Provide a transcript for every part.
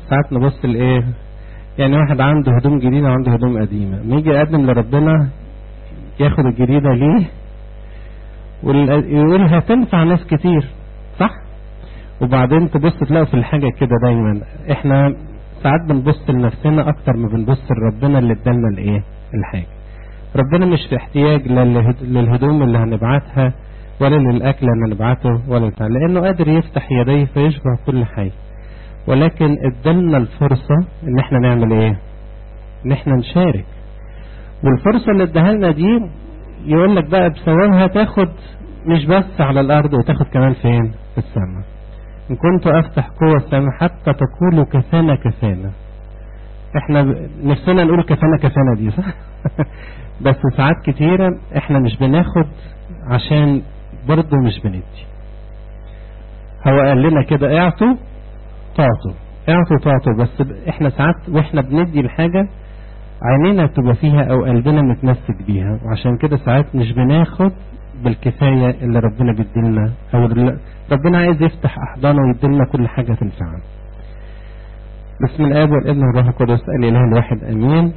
ساعات نبص لايه يعني واحد عنده هدوم جديدة وعنده هدوم قديمة ما يجي يقدم لربنا ياخد الجديدة ليه ويقول هتنفع ناس كتير صح وبعدين تبص تلاقوا في الحاجة كده دايما احنا ساعات بنبص لنفسنا اكتر ما بنبص لربنا اللي ادالنا الايه الحاجة ربنا مش في احتياج للهدوم اللي هنبعتها ولا للاكل اللي هنبعته ولا بتاع لانه قادر يفتح يديه فيشبع كل حي ولكن ادالنا الفرصة ان احنا نعمل ايه ان احنا نشارك والفرصة اللي اداها لنا دي يقول لك بقى بثوابها تاخد مش بس على الارض وتاخد كمان فين في السماء ان كنت افتح قوة السماء حتى تقولوا كفانا كفانا احنا نفسنا نقول كفانا كفانا دي صح بس ساعات كتيرة احنا مش بناخد عشان برضه مش بندي هو قال لنا كده اعطوا تعطوا اعطوا تعطوا بس احنا ساعات واحنا بندي الحاجة عينينا بتبقى فيها او قلبنا متمسك بيها وعشان كده ساعات مش بناخد بالكفاية اللي ربنا بيديلنا او ربنا عايز يفتح احضانه ويديلنا كل حاجة تنفعنا بسم الاب والابن والروح القدس الاله الواحد امين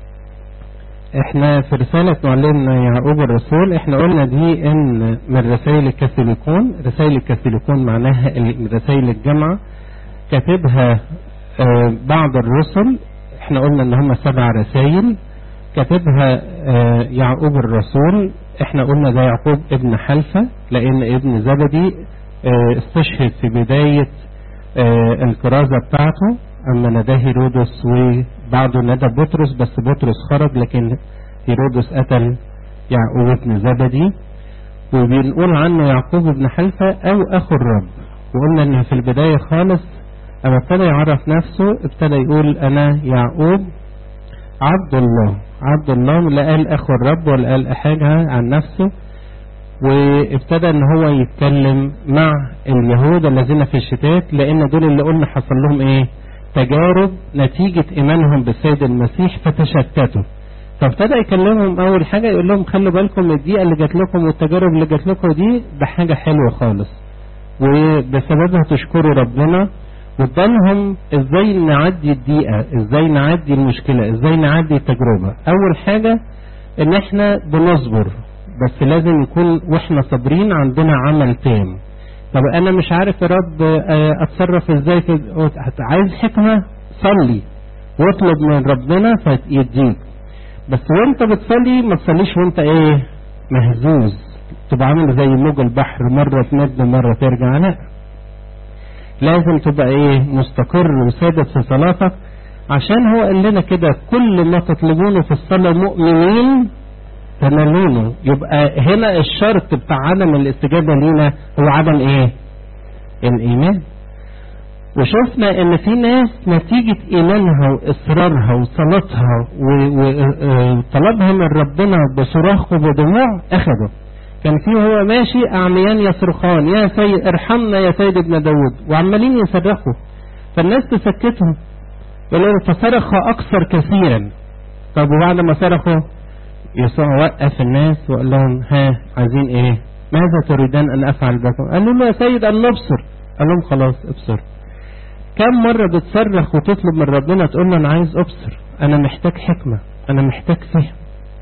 احنا في رسالة معلمنا يعقوب الرسول احنا قلنا دي ان من رسائل الكاثوليكون رسائل الكاثوليكون معناها رسائل الجامعة كاتبها اه بعض الرسل احنا قلنا ان هم سبع رسائل كاتبها اه يعقوب الرسول احنا قلنا ده يعقوب ابن حلفة لان ابن زبدي اه استشهد في بداية الكرازة بتاعته اما نداه هيرودس وبعده ندى بطرس بس بطرس خرج لكن هيرودس قتل يعقوب ابن زبدي وبنقول عنه يعقوب ابن حلفة او اخو الرب وقلنا ان في البداية خالص اما ابتدى يعرف نفسه ابتدى يقول انا يعقوب عبد الله عبد الله لا قال اخو الرب ولا قال حاجة عن نفسه وابتدى ان هو يتكلم مع اليهود الذين في الشتات لان دول اللي قلنا حصل لهم ايه تجارب نتيجة ايمانهم بالسيد المسيح فتشتتوا فابتدى يكلمهم اول حاجة يقول لهم خلوا بالكم الدقيقة اللي جات لكم والتجارب اللي جات لكم دي ده حاجة حلوة خالص وبسببها تشكروا ربنا وادالهم ازاي نعدي الدقيقة ازاي نعدي المشكلة ازاي نعدي التجربة اول حاجة ان احنا بنصبر بس لازم يكون واحنا صابرين عندنا عمل تام طب انا مش عارف يا رب اتصرف ازاي في عايز حكمة صلي واطلب من ربنا فيديك بس وانت بتصلي ما تصليش وانت ايه مهزوز تبقى عامل زي موج البحر مرة تمد مرة ترجع لا لازم تبقى ايه مستقر وثابت في صلاتك عشان هو قال لنا كده كل ما تطلبونه في الصلاة مؤمنين تنالونه يبقى هنا الشرط بتاع عدم الاستجابة لينا هو عدم ايه الايمان وشفنا ان في ناس نتيجة ايمانها واصرارها وصلاتها وطلبها من ربنا بصراخ وبدموع اخذوا كان في هو ماشي اعميان يصرخان يا سيد ارحمنا يا سيد ابن داود وعمالين يصرخوا فالناس تسكتهم يقولوا فصرخ اكثر كثيرا طب وبعد ما صرخوا يسوع وقف الناس وقال لهم ها عايزين ايه ماذا تريدان ان افعل بكم قالوا له يا سيد ان نبصر قال لهم خلاص ابصر كم مرة بتصرخ وتطلب من ربنا تقول له انا عايز ابصر انا محتاج حكمة انا محتاج فهم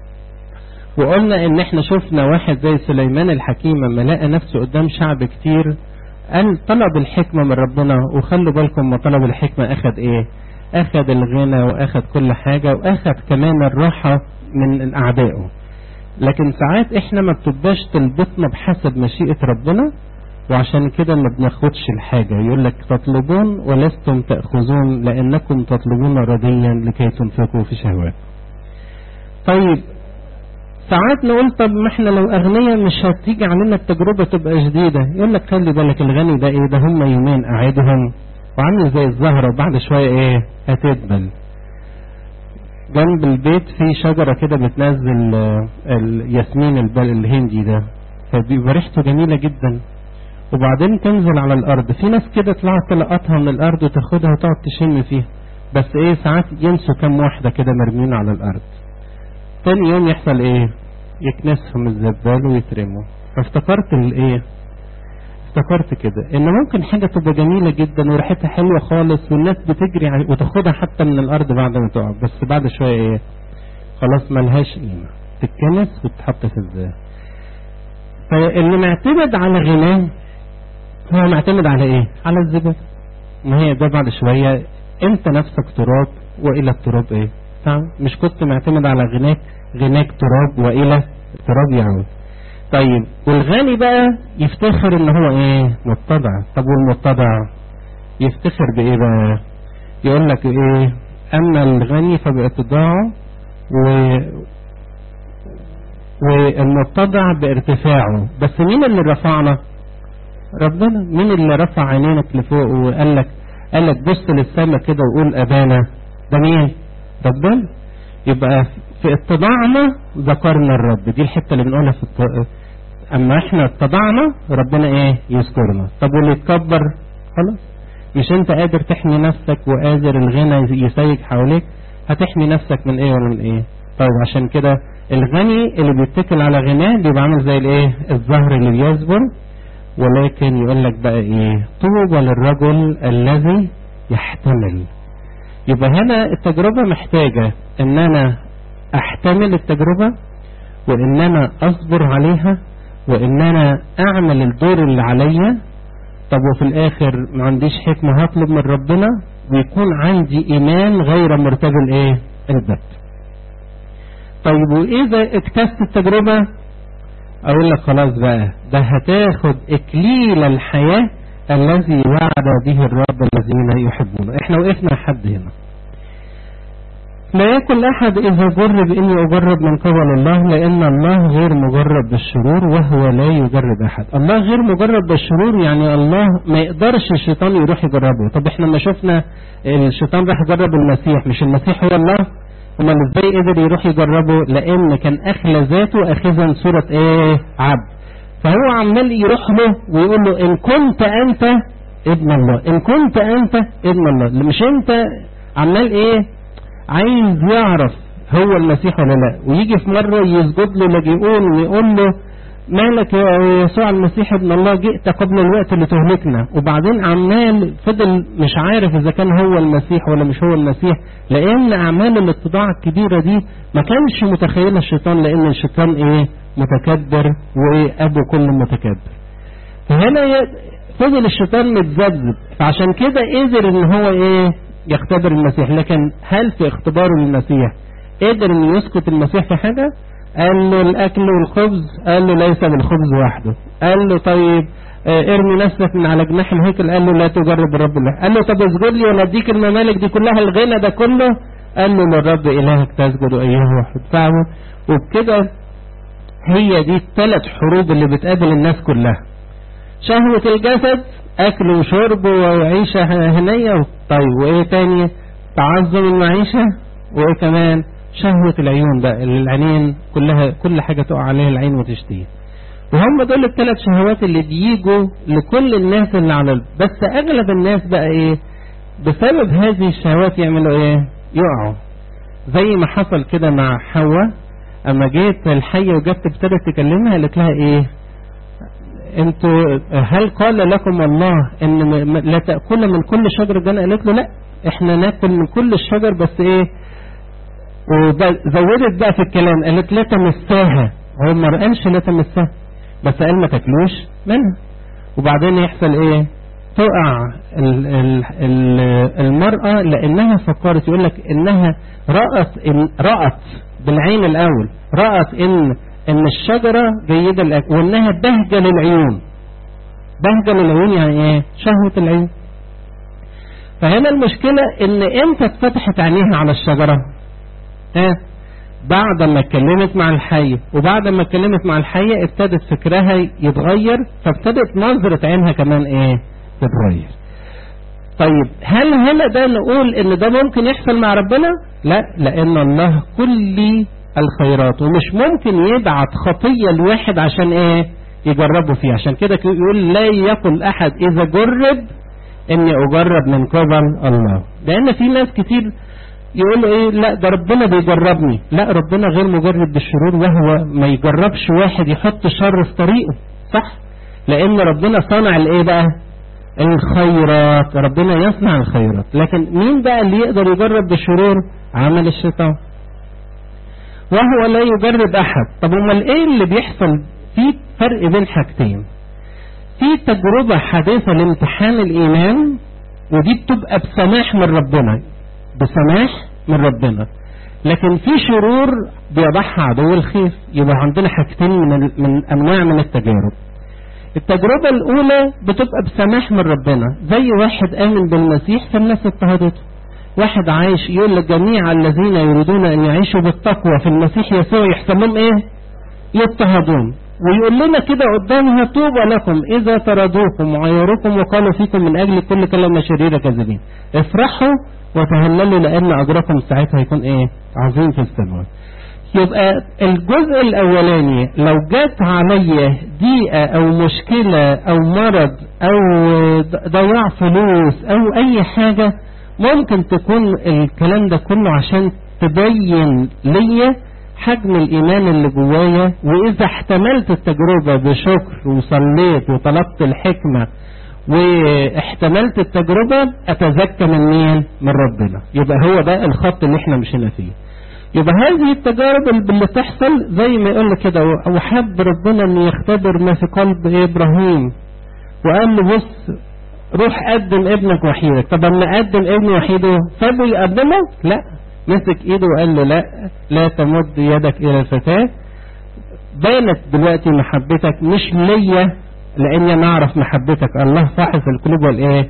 وقلنا ان احنا شفنا واحد زي سليمان الحكيم لما لقى نفسه قدام شعب كتير قال طلب الحكمة من ربنا وخلوا بالكم ما طلب الحكمة اخد ايه اخد الغنى واخد كل حاجة واخد كمان الراحة من اعدائه لكن ساعات احنا ما بتبقاش تلبطنا بحسب مشيئة ربنا وعشان كده ما بناخدش الحاجة يقول لك تطلبون ولستم تأخذون لأنكم تطلبون رديا لكي تنفقوا في شهوات طيب ساعات نقول طب ما احنا لو اغنياء مش هتيجي علينا التجربة تبقى شديدة يقول لك خلي بالك الغني ده ايه ده هم يومين قاعدهم وعامل زي الزهرة وبعد شوية ايه هتدبل جنب البيت في شجرة كده بتنزل الياسمين الهندي ده فبيبقى ريحته جميلة جدا وبعدين تنزل على الارض في ناس كده طلعت تلقطها من الارض وتاخدها وتقعد تشم فيها بس ايه ساعات ينسوا كام واحدة كده مرمين على الارض تاني يوم يحصل ايه يكنسهم الزبال ويترموا فافتكرت الايه افتكرت كده ان ممكن حاجة تبقى جميلة جدا وريحتها حلوة خالص والناس بتجري علي وتاخدها حتى من الارض بعد ما تقع بس بعد شوية ايه خلاص ملهاش قيمة تتكنس وتتحط في الزبالة فاللي معتمد على غناه هو معتمد على ايه على الزبالة ما هي ده بعد شوية انت نفسك تراب والى التراب ايه تعال مش كنت معتمد على غناك غناك تراب والى التراب يعود طيب والغني بقى يفتخر ان هو ايه متضع طب والمتضع يفتخر بايه بقى يقول لك ايه اما الغني فباتضاعه و والمتضع بارتفاعه بس مين اللي رفعنا ربنا مين اللي رفع عينينك لفوق وقال لك قال لك بص للسماء كده وقول ابانا ده مين ربنا يبقى في اتضاعنا ذكرنا الرب دي الحته اللي بنقولها في الط... اما احنا اتضعنا ربنا ايه يذكرنا طب واللي يتكبر خلاص مش انت قادر تحمي نفسك وقادر الغنى يسيج حواليك هتحمي نفسك من ايه ولا من ايه طيب عشان كده الغني اللي بيتكل على غناه بيبقى عامل زي الايه الزهر اللي بيصبر ولكن يقول لك بقى ايه طوبى للرجل الذي يحتمل يبقى هنا التجربة محتاجة ان انا احتمل التجربة وان انا اصبر عليها وان انا اعمل الدور اللي عليا طب وفي الاخر ما عنديش حكمة هطلب من ربنا ويكون عندي ايمان غير مرتبط ايه البت طيب واذا اكتست التجربة اقول لك خلاص بقى ده هتاخد اكليل الحياة الذي وعد به الرب الذين يحبونه احنا وقفنا لحد هنا لا يكن أحد إذا جرب إني أجرب من قبل الله لأن الله غير مجرب بالشرور وهو لا يجرب أحد الله غير مجرب بالشرور يعني الله ما يقدرش الشيطان يروح يجربه طب احنا ما شفنا الشيطان راح يجرب المسيح مش المسيح هو الله امال ازاي قدر يروح يجربه لان كان اخلى ذاته اخذا صورة ايه عبد فهو عمال يروح له ويقول له ان كنت انت ابن الله ان كنت انت ابن الله مش انت عمال ايه عايز يعرف هو المسيح ولا لا ويجي في مرة يسجد له لاجئون ويقول له مالك يا يسوع المسيح ابن الله جئت قبل الوقت اللي تهلكنا وبعدين عمال فضل مش عارف اذا كان هو المسيح ولا مش هو المسيح لان اعمال الاتضاع الكبيرة دي ما كانش متخيلها الشيطان لان الشيطان ايه متكبر وابو كل متكبر فهنا فضل الشيطان متذبذب فعشان كده قدر ان هو ايه يختبر المسيح لكن هل في اختباره للمسيح قدر ان يسكت المسيح في حاجة قال له الاكل والخبز قال له ليس بالخبز وحده قال له طيب ارمي نفسك من على جناح الهيكل قال له لا تجرب الرب الله قال له طب اسجد لي ولا اديك الممالك دي كلها الغنى ده كله قال له للرب الهك تسجد اياه واحد فاهمه وبكده هي دي الثلاث حروب اللي بتقابل الناس كلها شهوة الجسد اكل وشرب وعيشة هنية طيب وايه تاني تعظم المعيشة وايه كمان شهوة العيون بقى العينين كلها كل حاجة تقع عليها العين وتشتهي وهم دول الثلاث شهوات اللي بيجوا لكل الناس اللي على الب... بس اغلب الناس بقى ايه بسبب هذه الشهوات يعملوا ايه يقعوا زي ما حصل كده مع حواء اما جيت الحية وجت ابتدت تكلمها قالت لها ايه انتوا هل قال لكم الله ان لا تأكل من كل شجر الجنة قالت له لا احنا ناكل من كل الشجر بس ايه وزودت بقى في الكلام قالت لا تمساها هو ما قالش لا تمساها بس قال ما تاكلوش منها وبعدين يحصل ايه تقع ال ال ال المرأة لانها فكرت يقول لك انها رأت إن رأت بالعين الاول رأت ان ان الشجرة جيدة الاكل وانها بهجة للعيون بهجة للعيون يعني ايه شهوة العيون فهنا المشكلة ان امتى اتفتحت عينيها على الشجرة اه بعد ما اتكلمت مع الحية وبعد ما اتكلمت مع الحية ابتدت فكرها يتغير فابتدت نظرة عينها كمان ايه تتغير طيب هل هنا ده نقول ان ده ممكن يحصل مع ربنا لا لان الله كل الخيرات ومش ممكن يبعت خطية الواحد عشان ايه يجربه فيه عشان كده يقول لا يقل احد اذا جرب اني اجرب من قبل الله لان في ناس كتير يقولوا ايه لا ده ربنا بيجربني لا ربنا غير مجرب بالشرور وهو ما يجربش واحد يحط شر في طريقه صح لان ربنا صنع الايه بقى الخيرات ربنا يصنع الخيرات لكن مين بقى اللي يقدر يجرب بالشرور عمل الشيطان وهو لا يجرب احد طب امال ايه اللي بيحصل في فرق بين حاجتين في تجربة حديثة لامتحان الايمان ودي بتبقى بسماح من ربنا بسماح من ربنا لكن في شرور بيضعها عدو الخير يبقى عندنا حاجتين من, من انواع من التجارب التجربة الأولى بتبقى بسماح من ربنا زي واحد آمن بالمسيح فالناس اضطهدته واحد عايش يقول لجميع الذين يريدون أن يعيشوا بالتقوى في المسيح يسوع يحصل لهم إيه؟ يضطهدون ويقول لنا كده قدامها طوبى لكم إذا طردوكم وعيروكم وقالوا فيكم من أجل كل كلمة شريرة كاذبين افرحوا وتهللوا لأن أجركم ساعتها هيكون إيه؟ عظيم في السماوات يبقى الجزء الاولاني لو جت عليا ضيقه او مشكله او مرض او ضياع فلوس او اي حاجه ممكن تكون الكلام ده كله عشان تبين ليا حجم الايمان اللي جوايا واذا احتملت التجربه بشكر وصليت وطلبت الحكمه واحتملت التجربه اتزكى من مين؟ من ربنا يبقى هو ده الخط اللي احنا مشينا فيه يبقى هذه التجارب اللي تحصل زي ما يقول كده وحب ربنا ان يختبر ما في قلب ابراهيم وقال له بص روح قدم ابنك وحيدك طب اما قدم ابن وحيده سابه يقدمه لا مسك ايده وقال له لا لا تمد يدك الى الفتاة بانت دلوقتي محبتك مش ليا لاني انا اعرف محبتك الله فاحص القلوب والايه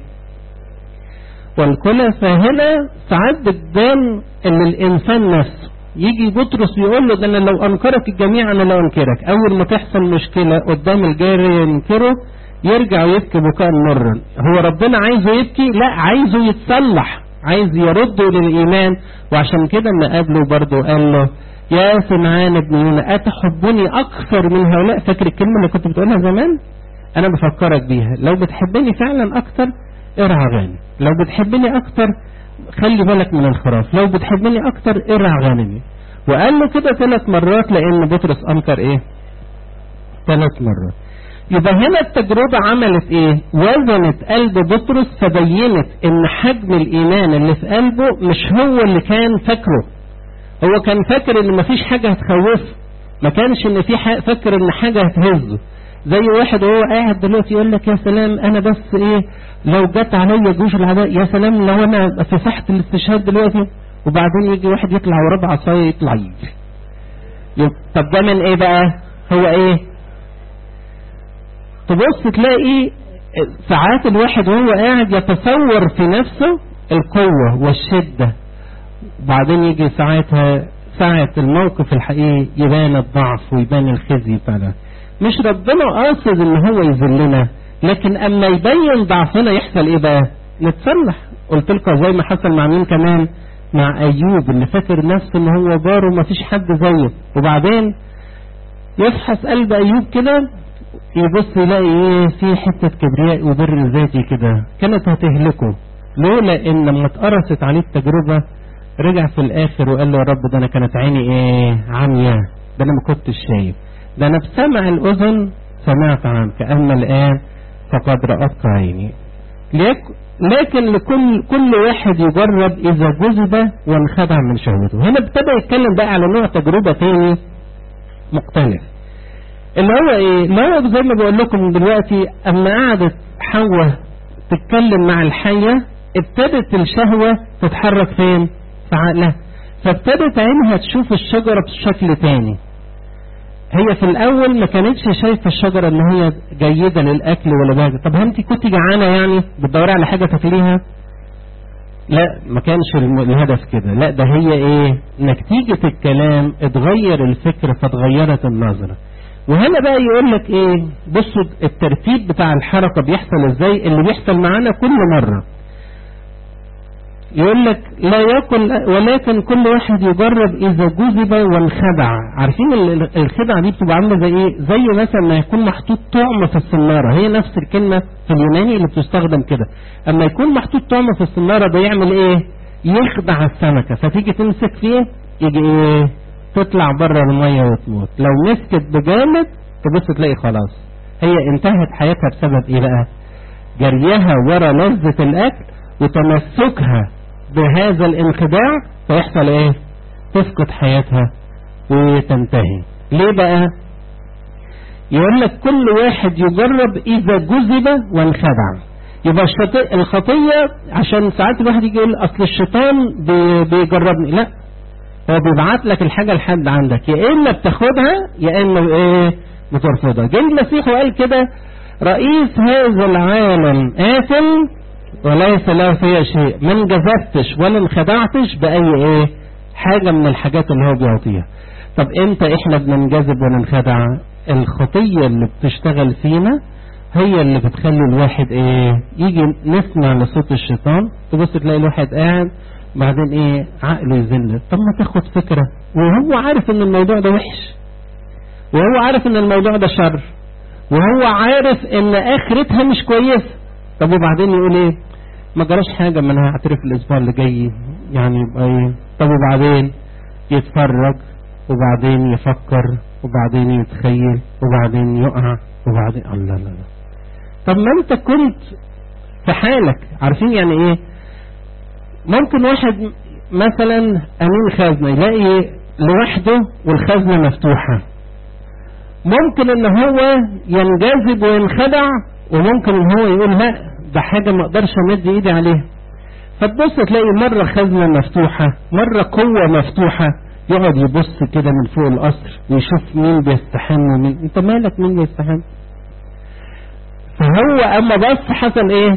والكلى فهنا ساعات بتبان ان الانسان نفسه يجي بطرس يقول له ده انا لو انكرك الجميع انا لا انكرك اول ما تحصل مشكله قدام الجاري ينكره يرجع ويبكي بكاء مرا هو ربنا عايزه يبكي لا عايزه يتصلح عايز يرده للايمان وعشان كده ما قابله برضه قال له يا سمعان ابن يونا اتحبني اكثر من هؤلاء فاكر الكلمه اللي كنت بتقولها زمان انا بفكرك بيها لو بتحبني فعلا اكثر ارعى غانم لو بتحبني اكتر خلي بالك من الخراف لو بتحبني اكتر ارعى غانمي وقال له كده ثلاث مرات لان بطرس انكر ايه ثلاث مرات يبقى هنا التجربة عملت ايه وزنت قلب بطرس فبينت ان حجم الايمان اللي في قلبه مش هو اللي كان فاكره هو كان فاكر ان مفيش حاجة هتخوفه ما كانش ان في حاجة فاكر ان حاجة هتهزه زي واحد وهو قاعد دلوقتي يقول لك يا سلام انا بس ايه لو جت عليا جيوش العداء يا سلام لو انا في ساحه الاستشهاد دلوقتي وبعدين يجي واحد يطلع وراه بعصايه يطلع يجري طب ده من ايه بقى هو ايه تبص تلاقي ساعات الواحد وهو قاعد يتصور في نفسه القوة والشدة بعدين يجي ساعتها ساعة الموقف الحقيقي يبان الضعف ويبان الخزي بتاعنا مش ربنا قاصد ان هو يذلنا لكن اما يبين ضعفنا يحصل ايه بقى نتصلح قلت لكم زي ما حصل مع مين كمان مع ايوب اللي فاكر نفسه ان هو بار ومفيش حد زيه وبعدين يفحص قلب ايوب كده يبص يلاقي ايه في حته كبرياء وبر ذاتي كده كانت هتهلكه لولا ان لما اتقرصت عليه التجربه رجع في الاخر وقال له يا رب ده انا كانت عيني ايه عمياء ده انا ما كنتش شايف ده انا بسمع الاذن سمعت عنك اما الان فقد رأتك عيني لكن لكل كل واحد يجرب اذا جذب وانخدع من شهوته هنا ابتدى يتكلم بقى على نوع تجربة تاني مختلف اللي هو ايه اللي هو زي ما بقول لكم دلوقتي اما قعدت حواء تتكلم مع الحية ابتدت الشهوة تتحرك فين في عقلها فابتدت عينها تشوف الشجرة بشكل تاني هي في الاول ما كانتش شايفه الشجره ان هي جيده للاكل ولا باجة طب انت كنت جعانه يعني بتدوري على حاجه تاكليها لا ما كانش الهدف كده لا ده هي ايه نتيجه الكلام اتغير الفكر فاتغيرت النظره وهنا بقى يقول لك ايه بصوا الترتيب بتاع الحركه بيحصل ازاي اللي بيحصل معانا كل مره يقول لك لا يكن ولكن كل واحد يجرب اذا جذب وانخدع عارفين الخدعه دي بتبقى عامله زي ايه زي مثلا ما يكون محطوط طعم في الصناره هي نفس الكلمه في اليوناني اللي بتستخدم كده اما يكون محطوط طعم في الصناره ده يعمل ايه يخدع السمكه فتيجي تمسك فيه يجي ايه تطلع بره الميه وتموت لو مسكت بجامد تبص تلاقي خلاص هي انتهت حياتها بسبب ايه بقى جريها ورا لذة الاكل وتمسكها بهذا الانخداع فيحصل ايه تفقد حياتها وتنتهي ليه بقى يقول لك كل واحد يجرب اذا جذب وانخدع يبقى الشط... الخطية عشان ساعات الواحد يجي يقول اصل الشيطان بي... بيجربني لا هو بيبعت لك الحاجة لحد عندك يا اما بتاخدها يا اما ايه بترفضها جه المسيح وقال كده رئيس هذا العالم آثم وليس له فيها شيء ما انجذبتش ولا انخدعتش بأي ايه حاجة من الحاجات اللي هو بيعطيها طب امتى احنا بننجذب وننخدع الخطية اللي بتشتغل فينا هي اللي بتخلي الواحد ايه يجي نسمع لصوت الشيطان تبص تلاقي الواحد قاعد بعدين ايه عقله يذل طب ما تاخد فكرة وهو عارف ان الموضوع ده وحش وهو عارف ان الموضوع ده شر وهو عارف ان اخرتها مش كويسة طب وبعدين يقول ايه ما جراش حاجة ما انا هعترف الاسبوع اللي جاي يعني يبقى ايه طب وبعدين يتفرج وبعدين يفكر وبعدين يتخيل وبعدين يقع وبعدين الله لا لا طب ما انت كنت في حالك عارفين يعني ايه ممكن واحد مثلا امين خزنة يلاقي لوحده والخزنة مفتوحة ممكن ان هو ينجذب وينخدع وممكن ان هو يقول لا ده حاجة ما اقدرش امد ايدي عليها فتبص تلاقي مرة خزنة مفتوحة مرة قوة مفتوحة يقعد يبص كده من فوق القصر ويشوف مين بيستحم ومين انت مالك مين بيستحم فهو اما بص حصل ايه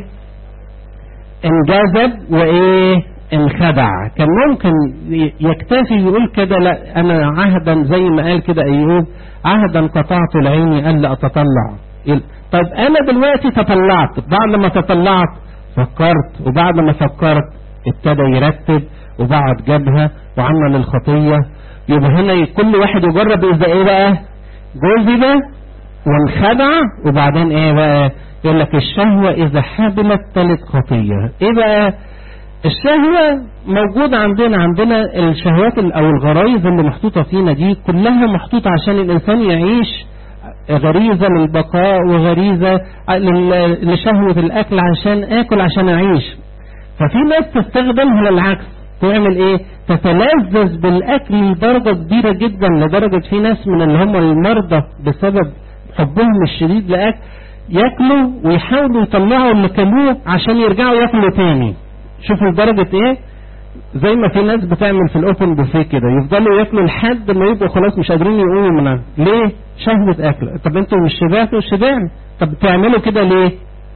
انجذب وايه انخدع كان ممكن يكتفي يقول كده لا انا عهدا زي ما قال كده ايوب عهدا قطعت العين الا اتطلع طيب انا دلوقتي تطلعت بعد ما تطلعت فكرت وبعد ما فكرت ابتدى يرتب وبعد جابها وعمل الخطية يبقى هنا كل واحد يجرب اذا ايه بقى جذب وانخدع وبعدين ايه بقى يقول لك الشهوة اذا حبلت تلت خطية ايه بقى الشهوة موجودة عندنا عندنا الشهوات او الغرائز اللي محطوطة فينا دي كلها محطوطة عشان الانسان يعيش غريزة للبقاء وغريزة لشهوة الاكل عشان اكل عشان اعيش ففي ناس تستخدمها للعكس تعمل ايه تتلذذ بالاكل لدرجة كبيرة جدا لدرجة في ناس من اللي هم المرضى بسبب حبهم الشديد لاكل ياكلوا ويحاولوا يطلعوا اللي كلوه عشان يرجعوا ياكلوا تاني شوفوا لدرجة ايه زي ما في ناس بتعمل في الاوبن بوفيه كده يفضلوا ياكلوا لحد ما يبقوا خلاص مش قادرين يقوموا منها ليه شهوة اكل طب انتوا مش شبعتوا شبعنا طب بتعملوا كده ليه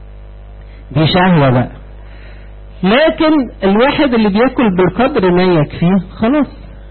دي شهوة بقى لكن الواحد اللي بياكل بالقدر ما يكفيه خلاص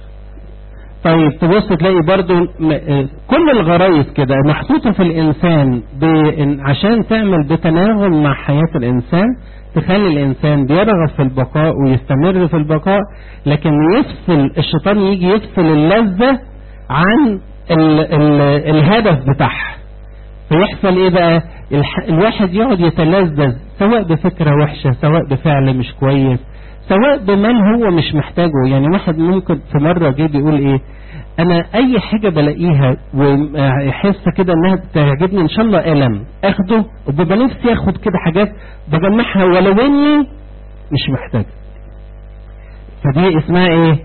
طيب تبص تلاقي برضو كل الغرايز كده محطوطة في الإنسان عشان تعمل بتناغم مع حياة الإنسان تخلي الإنسان بيرغب في البقاء ويستمر في البقاء لكن يفصل الشيطان يجي يفصل اللذة عن ال ال الهدف بتاعها فيحصل ايه بقى الواحد يقعد يتلذذ سواء بفكرة وحشة سواء بفعل مش كويس سواء بمن هو مش محتاجه يعني واحد ممكن في مرة جه بيقول ايه انا اي حاجة بلاقيها ويحس كده انها تعجبني ان شاء الله قلم اخده وببقى نفسي اخد كده حاجات بجمعها ولو اني مش محتاج فدي اسمها ايه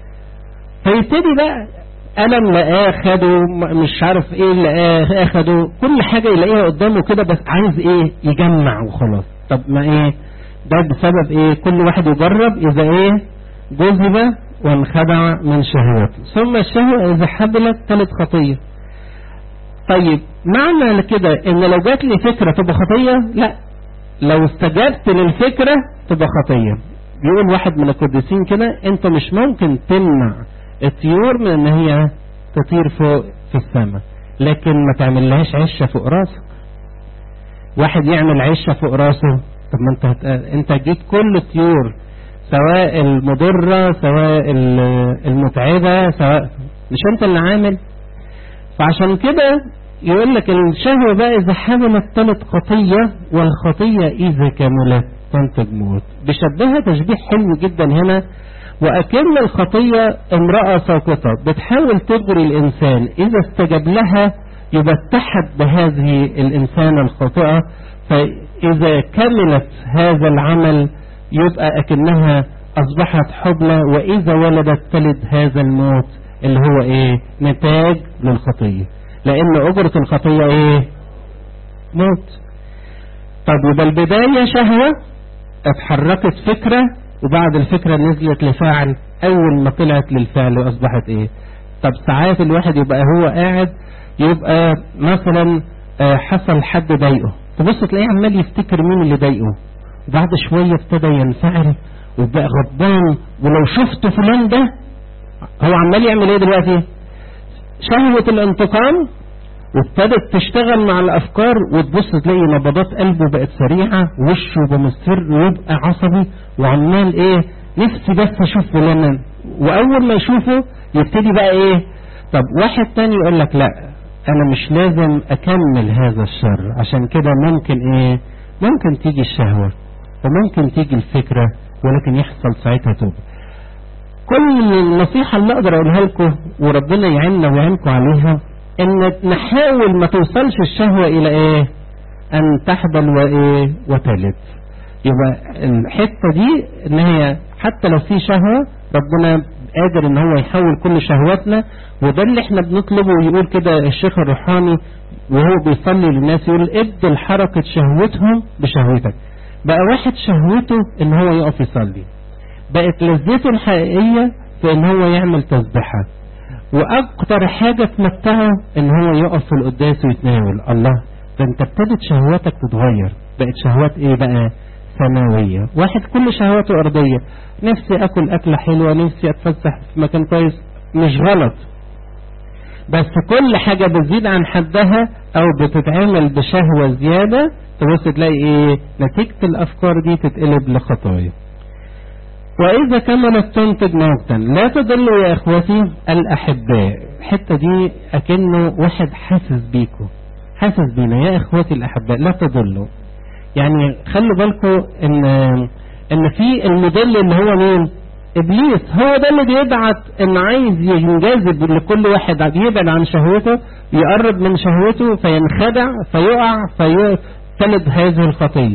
فيبتدي بقى قلم لقاه خده مش عارف ايه لقاه اخده كل حاجة يلاقيها قدامه كده بس عايز ايه يجمع وخلاص طب ما ايه ده بسبب ايه كل واحد يجرب اذا ايه جذب وانخدع من شهواته ثم الشهوة اذا حبلت ثالث خطية طيب معنى كده ان لو جات لي فكرة تبقى خطية لا لو استجبت للفكرة تبقى خطية بيقول واحد من القديسين كده انت مش ممكن تمنع الطيور من ان هي تطير فوق في السماء لكن ما تعملهاش عشة فوق راسك واحد يعمل عشة فوق راسه طب ما انت هت... انت جيت كل الطيور سواء المضرة سواء المتعبة سواء مش انت اللي عامل فعشان كده يقول لك الشهوة بقى إذا حملت ثلاث خطية والخطية إذا كملت تنتج موت بيشبهها تشبيه حلو جدا هنا وأكن الخطية امرأة ساقطة بتحاول تجري الإنسان إذا استجاب لها يبقى اتحد بهذه الإنسانة الخاطئة فإذا كملت هذا العمل يبقى أكنها أصبحت حبلى وإذا ولدت تلد هذا الموت اللي هو إيه نتاج للخطية لأن أجرة الخطية إيه موت طب يبقى البداية شهوة اتحركت فكرة وبعد الفكرة نزلت لفعل أول ما طلعت للفعل أصبحت إيه طب ساعات الواحد يبقى هو قاعد يبقى مثلا حصل حد ضايقه تبص تلاقيه عمال يفتكر مين اللي ضايقه وبعد شوية ابتدى ينفعل وبقى غضبان ولو شفت فلان ده هو عمال يعمل ايه دلوقتي شهوة الانتقام وابتدت تشتغل مع الافكار وتبص تلاقي نبضات قلبه بقت سريعة وشه بمصفر ويبقى عصبي وعمال ايه نفسي بس اشوف فلان واول ما يشوفه يبتدي بقى ايه طب واحد تاني يقول لك لا انا مش لازم اكمل هذا الشر عشان كده ممكن ايه ممكن تيجي الشهوة وممكن تيجي الفكرة ولكن يحصل ساعتها توبة كل النصيحة اللي اقدر اقولها لكم وربنا يعيننا ويعينكم عليها ان نحاول ما توصلش الشهوة الى ايه ان تحبل وايه وتلد يبقى الحتة دي ان هي حتى لو في شهوة ربنا قادر ان هو يحول كل شهواتنا وده اللي احنا بنطلبه ويقول كده الشيخ الروحاني وهو بيصلي للناس يقول ابدل حركة شهوتهم بشهوتك بقى واحد شهوته ان هو يقف يصلي بقت لذته الحقيقية في ان هو يعمل تسبحة واكتر حاجة تمتعه ان هو يقف في القداس ويتناول الله ده انت ابتدت شهواتك تتغير بقت شهوات ايه بقى سماوية واحد كل شهواته أرضية نفسي أكل أكلة حلوة نفسي أتفسح في مكان كويس مش غلط بس كل حاجة بتزيد عن حدها أو بتتعمل بشهوة زيادة تبص تلاقي إيه نتيجة الأفكار دي تتقلب لخطايا وإذا كملت تنتج موتا لا تضلوا يا إخوتي الأحباء الحتة دي أكنه واحد حاسس بيكم حاسس بينا يا إخوتي الأحباء لا تضلوا يعني خلوا بالكم ان ان في المضل اللي هو مين ابليس هو ده اللي بيبعت ان عايز ينجذب لكل واحد يبعد عن شهوته يقرب من شهوته فينخدع فيقع فيتلد هذه الخطيه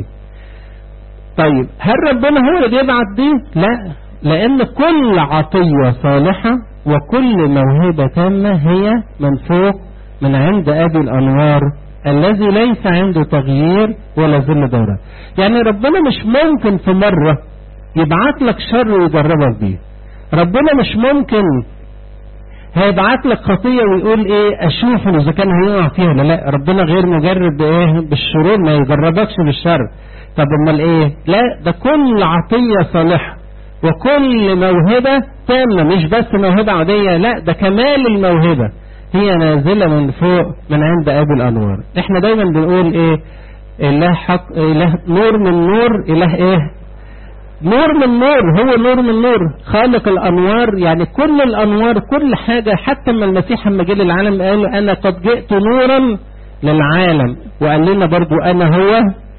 طيب هل ربنا هو اللي بيبعت دي لا لان كل عطيه صالحه وكل موهبه تامه هي من فوق من عند ابي الانوار الذي ليس عنده تغيير ولا ظل دورة يعني ربنا مش ممكن في مرة يبعت لك شر ويجربك بيه ربنا مش ممكن هيبعت لك خطية ويقول ايه اشوف اذا كان هيقع فيها ولا لا ربنا غير مجرب بايه بالشرور ما يجربكش بالشر طب امال ايه لا ده كل عطية صالحة وكل موهبة تامة مش بس موهبة عادية لا ده كمال الموهبة هي نازلة من فوق من عند أبي الأنوار احنا دايما بنقول ايه إله حق إله نور من نور إله ايه نور من نور هو نور من نور خالق الأنوار يعني كل الأنوار كل حاجة حتى ما المسيح لما جه للعالم قال أنا قد جئت نورا للعالم وقال لنا برضو أنا هو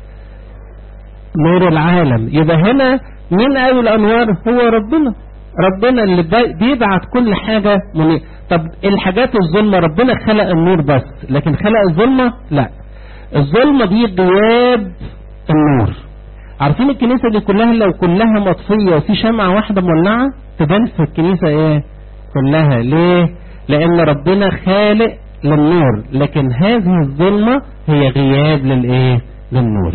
نور العالم يبقى هنا من أبي الأنوار هو ربنا ربنا اللي بيبعت كل حاجة منير طب الحاجات الظلمة ربنا خلق النور بس لكن خلق الظلمة لا الظلمة دي غياب النور عارفين الكنيسة دي كلها لو كلها مطفية وفي شمعة واحدة مولعة تبان في الكنيسة ايه كلها ليه لان ربنا خالق للنور لكن هذه الظلمة هي غياب للايه للنور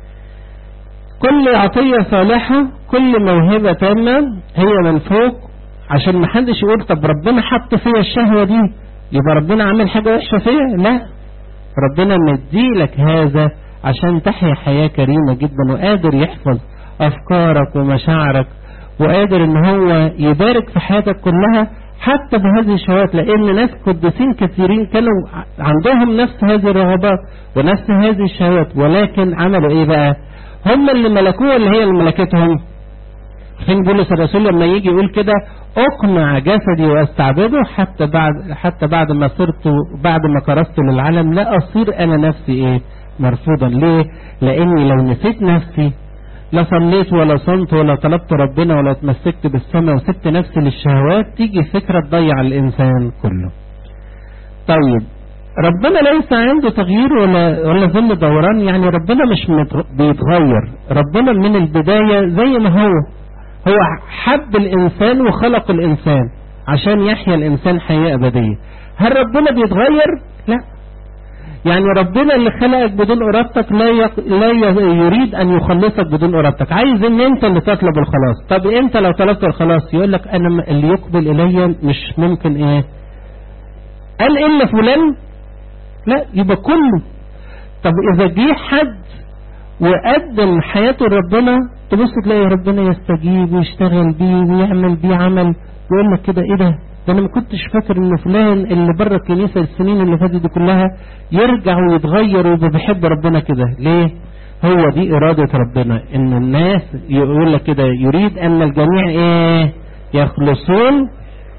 كل عطية صالحة كل موهبة تامة هي من فوق عشان ما حدش يقول طب ربنا حط فيا الشهوة دي يبقى ربنا عامل حاجة وحشة فيا لا ربنا مديلك هذا عشان تحيا حياة كريمة جدا وقادر يحفظ أفكارك ومشاعرك وقادر ان هو يبارك في حياتك كلها حتى بهذه الشهوات لان ناس قديسين كثيرين كانوا عندهم نفس هذه الرغبات ونفس هذه الشهوات ولكن عملوا ايه بقى هم اللي ملكوها اللي هي اللي ملكتهم فين بولس الرسول لما يجي يقول كده اقنع جسدي واستعبده حتى بعد حتى بعد ما صرت بعد ما كرست للعالم لا اصير انا نفسي ايه مرفوضا ليه لاني لو نسيت نفسي لا صليت ولا صمت ولا طلبت ربنا ولا اتمسكت بالسماء وسبت نفسي للشهوات تيجي فكرة تضيع الإنسان كله طيب ربنا ليس عنده تغيير ولا ولا ظل دوران يعني ربنا مش بيتغير ربنا من البداية زي ما هو هو حب الإنسان وخلق الإنسان عشان يحيا الإنسان حياة أبدية هل ربنا بيتغير؟ لا يعني ربنا اللي خلقك بدون إرادتك لا يق... لا يريد أن يخلصك بدون إرادتك عايز إن أنت اللي تطلب الخلاص طب أنت لو طلبت الخلاص يقول لك أنا اللي يقبل إلي مش ممكن إيه قال إلا فلان لا يبقى كله طب إذا جه حد وقدم حياته لربنا تبص تلاقي ربنا يستجيب ويشتغل بيه ويعمل بيه عمل يقول لك كده ايه ده ده انا ما كنتش فاكر ان فلان اللي بره الكنيسه السنين اللي فاتت دي كلها يرجع ويتغير ويبقى بيحب ربنا كده ليه هو دي اراده ربنا ان الناس يقول لك كده يريد ان الجميع ايه يخلصون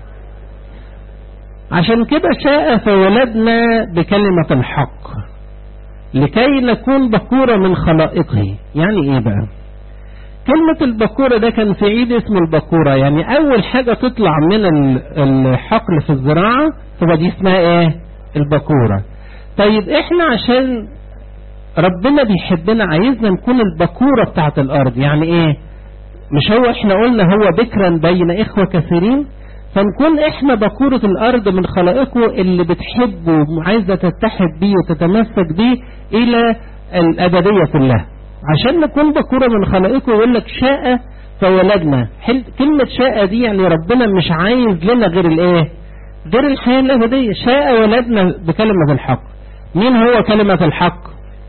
عشان كده شاء فولدنا بكلمة الحق لكي نكون بكورة من خلائقه يعني ايه بقى كلمة البكورة ده كان في عيد اسمه البكورة يعني أول حاجة تطلع من الحقل في الزراعة تبقى دي اسمها إيه؟ البكورة. طيب إحنا عشان ربنا بيحبنا عايزنا نكون البكورة بتاعت الأرض يعني إيه؟ مش هو إحنا قلنا هو بكرا بين إخوة كثيرين فنكون إحنا بكورة الأرض من خلائقه اللي بتحبه وعايزة تتحد بيه وتتمسك بيه إلى الأبدية كلها. عشان نكون بكورة من خلائقه يقول لك شاء فولدنا كلمة شاء دي يعني ربنا مش عايز لنا غير الايه غير الحياة الأبدية شاء ولدنا بكلمة الحق مين هو كلمة الحق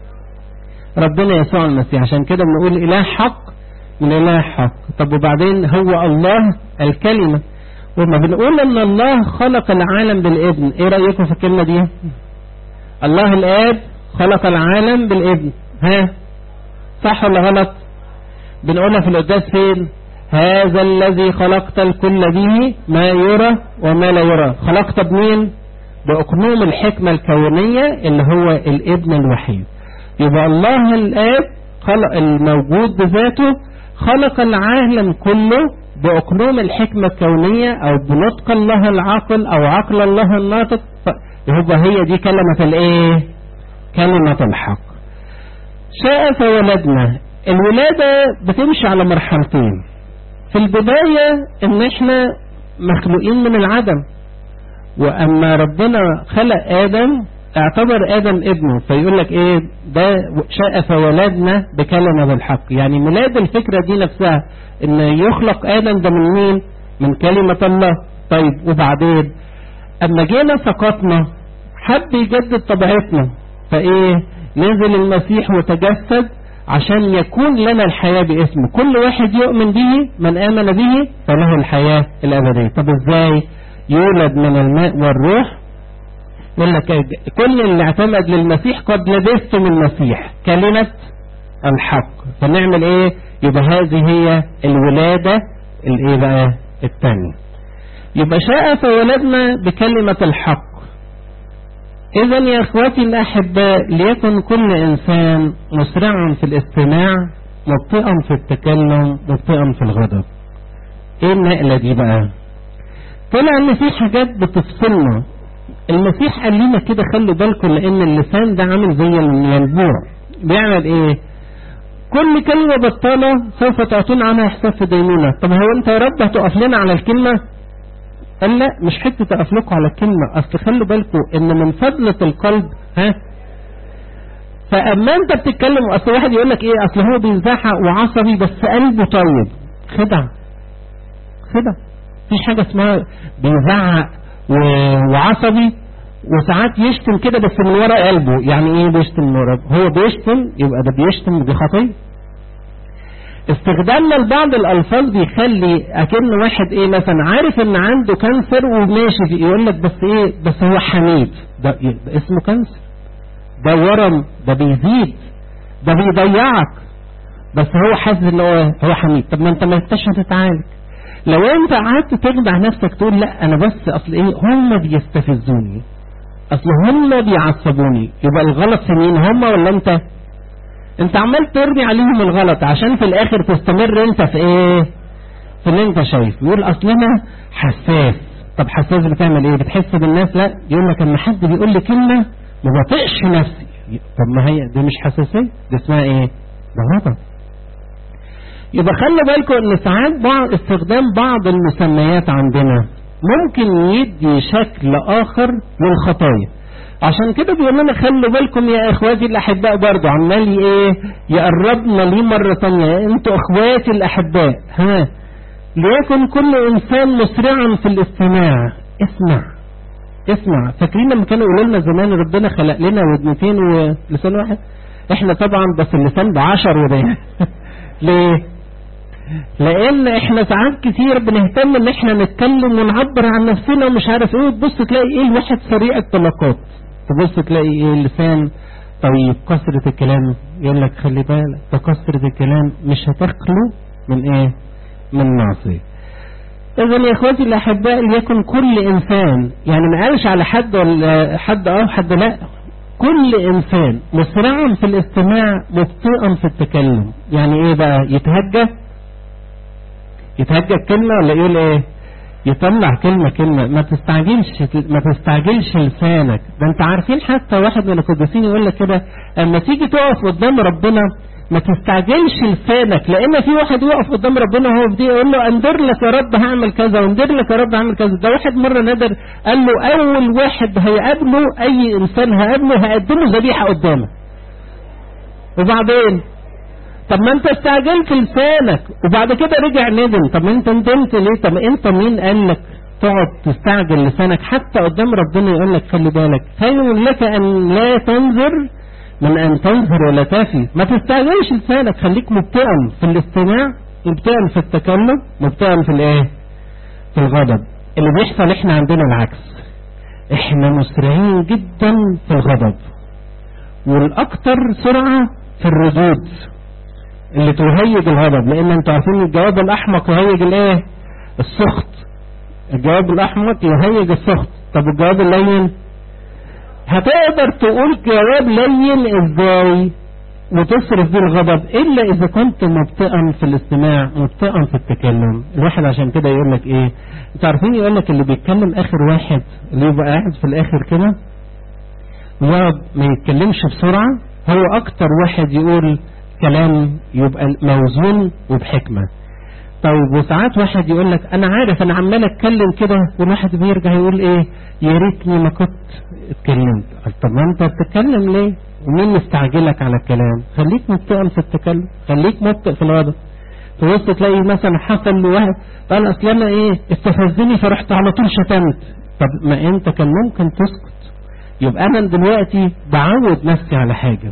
ربنا يسوع المسيح عشان كده بنقول إله حق من إله حق طب وبعدين هو الله الكلمة وما بنقول ان الله خلق العالم بالابن ايه رأيكم في الكلمة دي الله الاب خلق العالم بالابن ها صح ولا غلط بنقولها في القداس فين هذا الذي خلقت الكل به ما يرى وما لا يرى خلقت بمين بأقنوم الحكمة الكونية اللي هو الابن الوحيد يبقى الله الآب خلق الموجود بذاته خلق العالم كله بأقنوم الحكمة الكونية أو بنطق الله العاقل أو عقل الله الناطق يبقى هي دي كلمة الإيه؟ كلمة الحق شاء فولدنا الولادة بتمشي على مرحلتين في البداية ان احنا مخلوقين من العدم واما ربنا خلق ادم اعتبر ادم ابنه فيقول لك ايه ده شاء فولدنا بكلمة بالحق يعني ميلاد الفكرة دي نفسها ان يخلق ادم ده من مين من كلمة الله طيب وبعدين اما جينا سقطنا حب يجدد طبيعتنا فايه نزل المسيح وتجسد عشان يكون لنا الحياة باسمه كل واحد يؤمن به من آمن به فله الحياة الأبدية طب ازاي يولد من الماء والروح يقول لك كل اللي اعتمد للمسيح قد لبسته من المسيح كلمة الحق فنعمل ايه يبقى هذه هي الولادة الايه بقى الثانية يبقى شاء فولدنا بكلمة الحق إذا يا إخواتي الأحباء ليكن كل إنسان مسرعا في الاستماع مبطئا في التكلم مبطئا في الغضب إيه النقلة دي بقى طلع إن في حاجات بتفصلنا المسيح قال لنا كده خلوا بالكم لأن اللسان ده عامل زي الينبوع بيعمل إيه كل كلمة بطالة سوف تعطون عنها حساب في دينونة طب هو أنت يا رب هتقف لنا على الكلمة قال لا مش حته اقف لكم على الكلمه اصل خلوا بالكم ان من فضله القلب ها فاما انت بتتكلم اصل واحد يقول لك ايه اصل هو بيزعق وعصبي بس قلبه طيب خدع خدع في حاجه اسمها بيزعق وعصبي وساعات يشتم كده بس من ورا قلبه يعني ايه بيشتم من ورا هو بيشتم يبقى ده بيشتم دي خطيه استخدامنا لبعض الالفاظ بيخلي اكن واحد ايه مثلا عارف ان عنده كانسر وماشي يقول لك بس ايه بس هو حميد ده, ده اسمه كانسر ده ورم ده بيزيد ده بيضيعك بس هو حاسس ان هو هو حميد طب ما انت ما انتش هتتعالج لو انت قعدت تخدع نفسك تقول لا انا بس اصل ايه هم بيستفزوني اصل هم بيعصبوني يبقى الغلط في مين هم ولا انت انت عمال ترمي عليهم الغلط عشان في الاخر تستمر انت في ايه في اللي انت شايف يقول اصلنا حساس طب حساس بتعمل ايه بتحس بالناس لا يقول لك اما حد بيقول لي كلمه ما بطيقش نفسي طب ما هي دي مش حساسية دي اسمها ايه ده غضب يبقى خلي بالكم ان ساعات بعض استخدام بعض المسميات عندنا ممكن يدي شكل اخر للخطايا عشان كده بيقول لنا خلوا بالكم يا اخواتي الاحباء برضه عمال ايه يقربنا ليه مره ثانيه انتوا اخواتي الاحباء ها ليكن كل انسان مسرعا في الاستماع اسمع اسمع فاكرين لما كانوا يقولوا لنا زمان ربنا خلق لنا ودنتين ولسان واحد احنا طبعا بس اللسان بعشر ودان ليه لان احنا ساعات كتير بنهتم ان احنا نتكلم ونعبر عن نفسنا ومش عارف ايه تبص تلاقي ايه الواحد سريع الطلقات تبص تلاقي ايه اللسان طيب كثرة الكلام يقول لك خلي بالك ده كثرة الكلام مش هتخلو من ايه من معصية اذا يا اخواتي الاحباء ليكن كل انسان يعني ما قالش على حد ولا حد اه حد لا كل انسان مسرعا في الاستماع مبطئا في التكلم يعني ايه بقى يتهجى يتهجى الكلمة ولا يقول ايه يطلع كلمة كلمة ما تستعجلش ما تستعجلش لسانك ده انت عارفين حتى واحد من القديسين يقول لك كده اما تيجي تقف قدام ربنا ما تستعجلش لسانك لان في واحد يقف قدام ربنا وهو بدي يقول له اندر لك يا رب هعمل كذا واندر لك يا رب هعمل كذا ده واحد مره نادر قال له اول واحد هيقابله اي انسان هيقابله هقدمه ذبيحه قدامه وبعدين طب ما انت استعجلت لسانك وبعد كده رجع ندم طب انت ندمت ليه طب انت مين قال لك تقعد تستعجل لسانك حتى قدام ربنا يقول لك خلي بالك خير لك ان لا تنذر من ان تنظر ولا تافي ما تستعجلش لسانك خليك مبتئا في الاستماع مبتئا في التكلم مبتئا في الايه في الغضب اللي بيحصل احنا عندنا العكس احنا مسرعين جدا في الغضب والاكثر سرعة في الردود اللي تهيج الغضب لان انتوا عارفين الجواب الاحمق يهيج الايه السخط الجواب الاحمق يهيج السخط طب الجواب اللين هتقدر تقول جواب لين ازاي وتصرف بيه الغضب الا اذا كنت مبطئا في الاستماع مبطئا في التكلم الواحد عشان كده يقول لك ايه انتوا عارفين يقول لك اللي بيتكلم اخر واحد اللي يبقى قاعد في الاخر كده ويقعد ما يتكلمش بسرعه هو اكتر واحد يقول كلام يبقى موزون وبحكمه طيب وساعات واحد يقول لك انا عارف انا عمال اتكلم كده والواحد بيرجع يقول ايه يا ريتني ما كنت اتكلمت طب ما انت بتتكلم ليه ومين مستعجلك على الكلام خليك مبطئ في التكلم خليك مبطئ في الغضب تبص تلاقي مثلا حصل لواحد قال اصل انا ايه استفزني فرحت على طول شتمت طب ما انت كان ممكن تسكت يبقى انا دلوقتي بعود نفسي على حاجه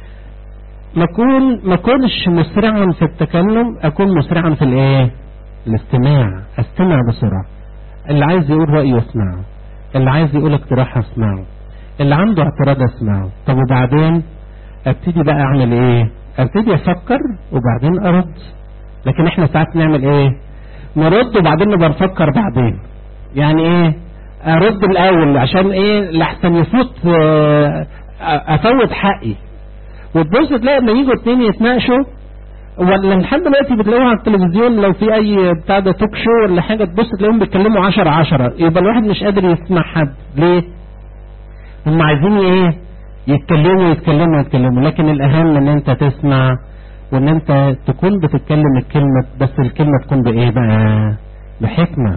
ما اكون ما اكونش مسرعا في التكلم اكون مسرعا في الايه الاستماع استمع بسرعه اللي عايز يقول رايه اسمعه اللي عايز يقول اقتراح اسمعه اللي عنده اعتراض اسمعه طب وبعدين ابتدي بقى اعمل ايه ابتدي افكر وبعدين ارد لكن احنا ساعات نعمل ايه نرد وبعدين نبقى نفكر بعدين يعني ايه ارد الاول عشان ايه لحسن يفوت افوت حقي وتبص تلاقي لما يجوا اتنين يتناقشوا ولا لحد دلوقتي بتلاقوها على التلفزيون لو في اي بتاع ده توك شو ولا حاجه تبص تلاقيهم بيتكلموا 10 10 يبقى الواحد مش قادر يسمع حد ليه؟ هم عايزين ايه؟ يتكلموا يتكلموا يتكلموا لكن الاهم ان انت تسمع وان انت تكون بتتكلم الكلمه بس الكلمه تكون بايه بقى؟ بحكمه.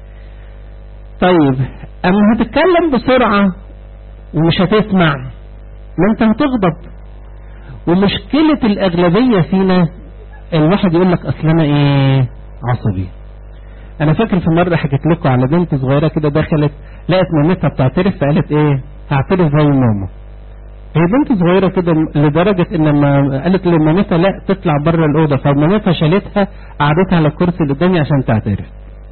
طيب اما هتتكلم بسرعه ومش هتسمع ما انت هتغضب ومشكلة الأغلبية فينا الواحد يقول لك أصل أنا إيه عصبي أنا فاكر في مرة حكيت لكم على بنت صغيرة كده دخلت لقت مامتها بتعترف فقالت إيه هعترف زي ماما هي بنت صغيرة كده لدرجة إن لما قالت لمامتها لا تطلع بره الأوضة فمامتها شالتها قعدتها على الكرسي اللي قدامي عشان تعترف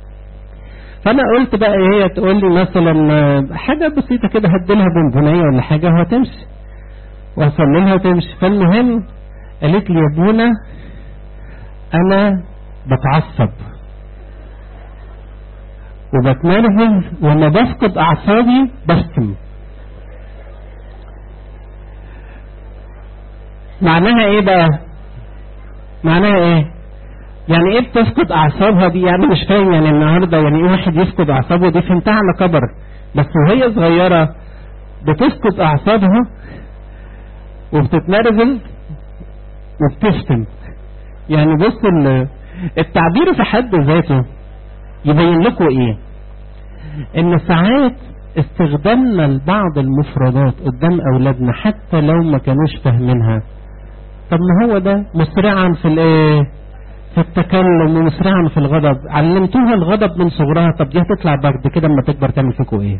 فأنا قلت بقى هي تقول لي مثلا حاجة بسيطة كده هديلها بونبونية ولا حاجة وهتمشي واصلي لها وتمشي فالمهم قالت لي يا ابونا انا بتعصب وبتنرفز ولما بفقد اعصابي بشتم معناها ايه بقى معناها ايه يعني ايه بتفقد اعصابها دي يعني مش فاهم يعني النهارده يعني ايه واحد يفقد اعصابه دي فهمتها على كبر بس وهي صغيره بتسكت اعصابها وبتتنرفز وبتشتم يعني بص ال- التعبير في حد ذاته يبين لكم ايه ان ساعات استخدامنا لبعض المفردات قدام اولادنا حتى لو ما كانوش فاهمينها طب ما هو ده مسرعا في الايه في التكلم ومسرعا في الغضب علمتوها الغضب من صغرها طب دي هتطلع بعد كده اما تكبر تعمل فيكم ايه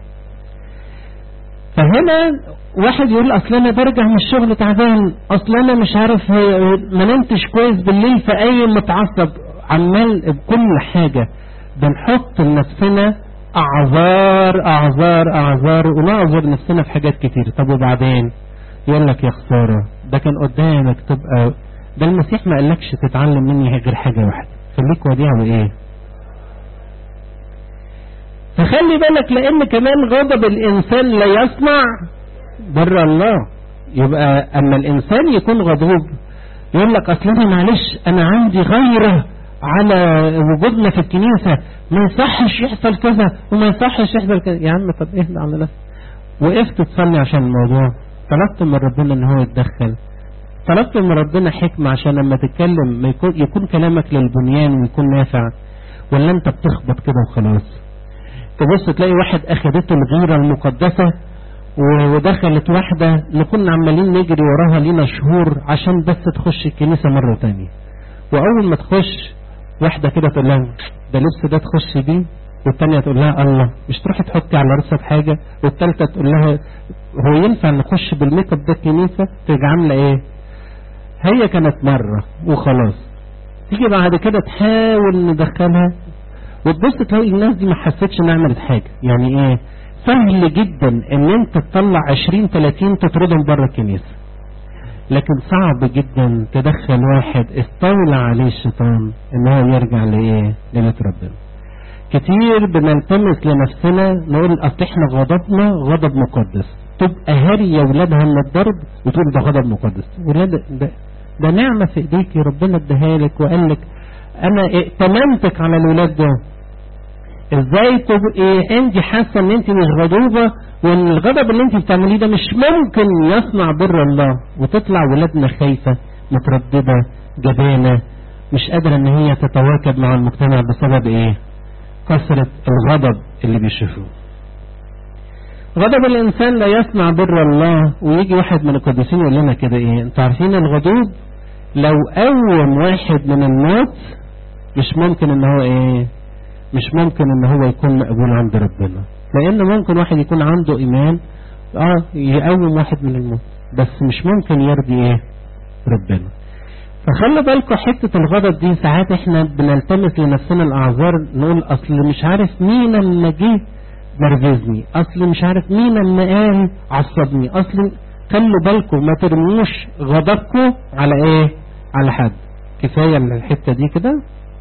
فهنا واحد يقول اصل انا برجع من الشغل تعبان اصل انا مش عارف آه، ما نمتش كويس بالليل فاي متعصب عمال بكل حاجة بنحط لنفسنا اعذار اعذار اعذار ونعذر نفسنا في حاجات كتير طب وبعدين يقول لك يا خسارة ده كان قدامك تبقى ده المسيح ما قالكش تتعلم مني غير حاجة واحدة خليك وديع وايه فخلي بالك لان كمان غضب الانسان لا يصنع بر الله يبقى اما الانسان يكون غضوب يقول لك اصل انا معلش انا عندي غيرة على وجودنا في الكنيسة ما يصحش يحصل كذا وما يصحش يحصل كذا يا عم طب اهدى على نفسك وقفت تصلي عشان الموضوع طلبت من ربنا ان هو يتدخل طلبت من ربنا حكمة عشان لما تتكلم ما يكون, يكون كلامك للبنيان ويكون نافع ولا انت بتخبط كده وخلاص تبص تلاقي واحد اخدته الغيرة المقدسة و- ودخلت واحدة نكون عمالين نجري وراها لينا شهور عشان بس تخش الكنيسة مرة تانية واول ما تخش واحدة كده تقول لها ده لبس ده تخش بيه والتانية تقول لها الله مش تروحي تحطي على راسك حاجة والتالتة تقول لها هو ينفع نخش بالميك اب ده الكنيسة تيجي عاملة ايه هي كانت مرة وخلاص تيجي بعد كده تحاول ندخلها وتبص تلاقي الناس دي ما حستش انها عملت حاجة يعني ايه سهل جدا ان انت تطلع 20 30 تطردهم بره الكنيسة لكن صعب جدا تدخل واحد استولى عليه الشيطان ان هو يرجع لايه لبيت ربنا كتير بنلتمس لنفسنا نقول اصل احنا غضبنا غضب مقدس تبقى هارية ولادها من الضرب وتقول ده غضب مقدس ولاد ده, ده نعمة في ايديك ربنا اداها لك وقال لك انا ائتمنتك على الولاد ده ازاي تبقي انت حاسه ان انت مش غضوبه وان الغضب اللي انت بتعمليه ده مش ممكن يصنع بر الله وتطلع ولادنا خايفه متردده جبانه مش قادره ان هي تتواكب مع المجتمع بسبب ايه كثره الغضب اللي بيشوفوه غضب الانسان لا يصنع بر الله ويجي واحد من القديسين يقول لنا كده ايه انتوا عارفين الغضوب لو قوم واحد من الموت مش ممكن ان هو ايه مش ممكن ان هو يكون مقبول عند ربنا لان ممكن واحد يكون عنده ايمان اه يقوم واحد من الموت بس مش ممكن يرضي ايه ربنا فخلي بالكم حتة الغضب دي ساعات احنا بنلتمس لنفسنا الاعذار نقول اصل مش عارف مين اما جه نرفزني اصل مش عارف مين اما قال عصبني اصل خلوا بالكم ما ترموش غضبكم على ايه على حد كفاية الحتة دي كده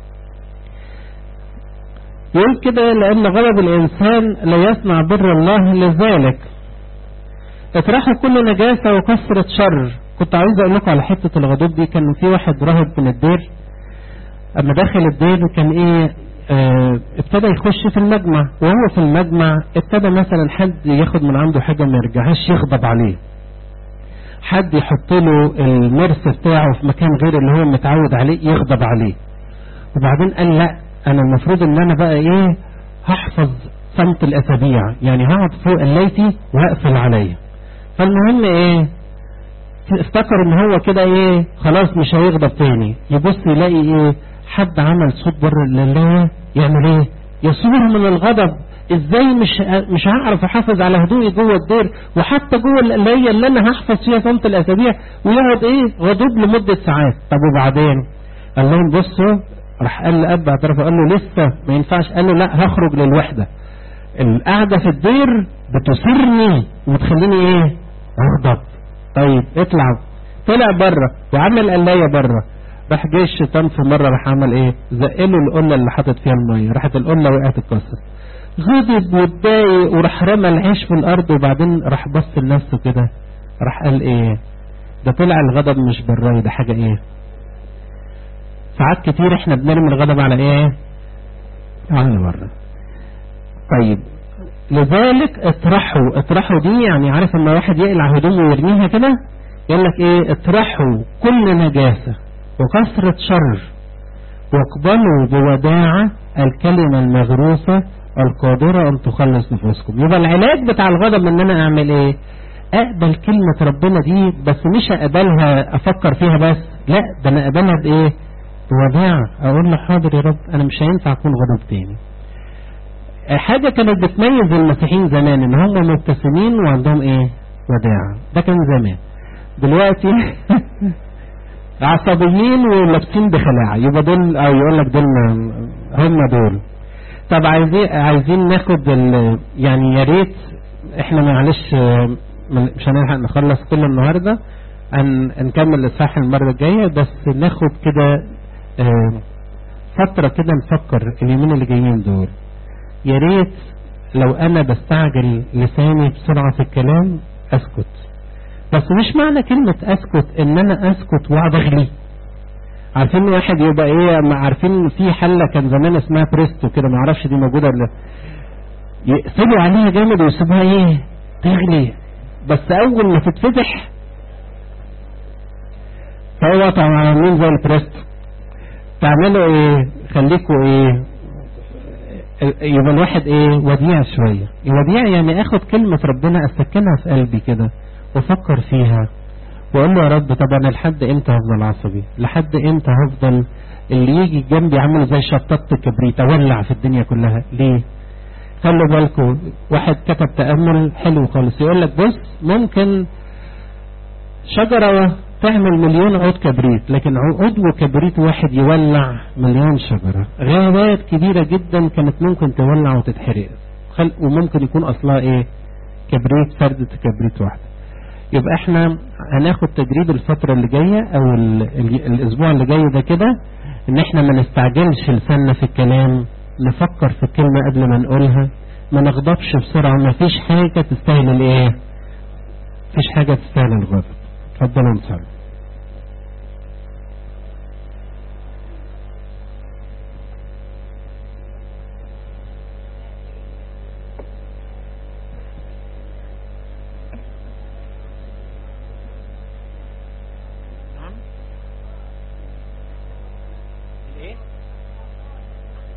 يقول كده لأن غضب الإنسان لا يصنع بر الله لذلك اطرحوا كل نجاسة وكثرة شر كنت عايز أقول لكم على حتة الغضب دي كان في واحد راهب من الدير أما دخل الدير كان إيه اه ابتدى يخش في المجمع وهو في المجمع ابتدى مثلا حد ياخد من عنده حاجة ما يرجعهاش يغضب عليه حد يحط له المرس بتاعه في مكان غير اللي هو متعود عليه يغضب عليه وبعدين قال لا انا المفروض ان انا بقى ايه هحفظ صمت الاسابيع يعني هقعد فوق الليتي واقفل عليا فالمهم ايه افتكر ان هو كده ايه خلاص مش هيغضب تاني يبص يلاقي ايه حد عمل صوت بره لله يعمل ايه يصور من الغضب ازاي مش مش هعرف احافظ على هدوئي جوه الدير وحتى جوه اللي اللي انا هحفظ فيها صمت الاسابيع ويقعد ايه غضوب لمده ساعات طب وبعدين قال لهم بصوا راح قال لأب اعترف قال له لسه ما ينفعش قال له لا هخرج للوحدة القعدة في الدير بتثيرني وبتخليني ايه اغضب طيب اطلع طلع بره وعمل قلاية بره راح جه الشيطان في مرة راح عمل ايه زقله القلة اللي حاطط فيها المية راحت القلة وقعت اتكسر غضب واتضايق وراح رمى العيش في الارض وبعدين راح بص لنفسه كده راح قال ايه ده طلع الغضب مش براي ده حاجة ايه ساعات كتير احنا بنرمي الغضب على ايه على بره طيب لذلك اطرحوا اطرحوا دي يعني عارف لما واحد يقلع هدومه ويرميها كده يقول لك ايه اطرحوا كل نجاسة وكثرة شر واقبلوا بوداعة الكلمة المغروسة القادرة ان تخلص نفوسكم يبقى العلاج بتاع الغضب ان انا اعمل ايه اقبل كلمة ربنا دي بس مش اقبلها افكر فيها بس لا ده انا اقبلها بايه بوداعة اقول له حاضر يا رب انا مش هينفع اكون غضب تاني حاجة كانت بتميز المسيحيين زمان ان هم مبتسمين وعندهم ايه وداعة ده كان زمان دلوقتي عصبيين ولابسين بخلاعة يبقى دول او يقول لك دول هم دول طب عايزين عايزين ناخد يعني يا ريت احنا معلش مش هنلحق نخلص كل النهارده هن نكمل الاصحاح المره الجايه بس ناخد كده فتره كده نفكر اليومين اللي جايين دول يا ريت لو انا بستعجل لساني بسرعه في الكلام اسكت بس مش معنى كلمة اسكت ان انا اسكت واقعد اغلي عارفين واحد يبقى ايه عارفين في حلة كان زمان اسمها بريستو كده ما اعرفش دي موجودة ولا يقفلوا عليها جامد ويسيبوها ايه تغلي بس اول ما تتفتح فهو طبعا عاملين زي البريستو تعملوا ايه خليكوا ايه يبقى الواحد ايه وديع شوية وديع يعني اخد كلمة ربنا اسكنها في قلبي كده وافكر فيها واقول له يا رب طب انا لحد امتى هفضل عصبي لحد امتى هفضل اللي يجي جنبي عامل زي شطات كبريت اولع في الدنيا كلها ليه خلوا بالكم واحد كتب تأمل حلو خالص يقول لك بص ممكن شجرة تعمل مليون عود كبريت لكن عضو كبريت واحد يولع مليون شجرة غابات كبيرة جدا كانت ممكن تولع وتتحرق وممكن يكون اصلها ايه كبريت فردة كبريت واحدة يبقى احنا هناخد تدريب الفترة اللي جاية او ال ال الاسبوع اللي جاي ده كده ان احنا ما نستعجلش لساننا في الكلام نفكر في الكلمة قبل ما نقولها ما نغضبش بسرعة ما فيش حاجة تستاهل الايه فيش حاجة تستاهل الغضب اتفضلوا نصلي